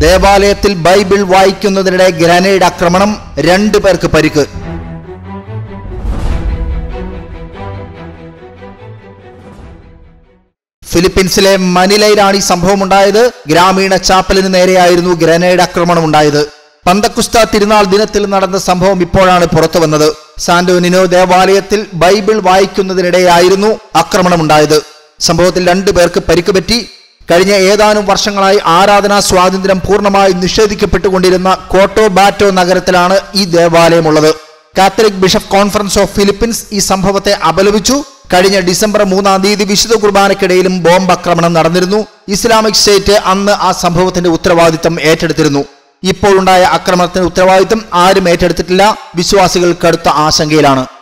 ദേവാലയത്തിൽ Bible വായിക്കുന്നതിനിടെ grenade ആക്രമണം രണ്ടു പേർക്ക് പരിക്ക് ഫിലിപ്പീൻസിലെ മനിലയിലാണ് ഈ സംഭവം ഉണ്ടായത് ഗ്രാമീണ ചാപ്പലിന് നേരെയായിരുന്നു ഗ്രനേഡ് ആക്രമണം ഉണ്ടായത് പന്തക്കുസ്ത തിരുനാൾ ദിനത്തിൽ നടന്ന സംഭവം ഇപ്പോഴാണ് പുറത്തു വന്നത് സാന്റോനിനോ ദേവാലയത്തിൽ ബൈബിൾ വായിക്കുന്നതിനിടെയായിരുന്നു ആക്രമണം ഉണ്ടായത് സംഭവത്തിൽ രണ്ടു പേർക്ക് പരിക്ക് പറ്റി കഴിഞ്ഞ ഏതാനും വർഷങ്ങളായി ആരാധനാ സ്വാതന്ത്ര്യം പൂർണ്ണമായി നിഷേധിക്കപ്പെട്ടുകൊണ്ടിരുന്ന കോട്ടോ ബാറ്റോ നഗരത്തിലാണ് ഈ ദേവാലയമുള്ളത് Catholic bishop conference of Philippines ഈ സംഭവത്തെ അപലപിച്ചു കഴിഞ്ഞ ഡിസംബർ മൂന്നാം തീയതി വിശുദ്ധ കുർബാനക്കിടയിലും ബോംബ് ആക്രമണം നടന്നിരുന്നു ഇസ്ലാമിക് സ്റ്റേറ്റ് അന്ന് ആ സംഭവത്തിന്റെ ഉത്തരവാദിത്തം ഏറ്റെടുത്തിരുന്നു ഇപ്പോഴുണ്ടായ ആക്രമണത്തിന്റെ ഉത്തരവാദിത്തം ആരും ഏറ്റെടുത്തിട്ടില്ല വിശ്വാസികൾ കടുത്ത ആശങ്കയിലാണ്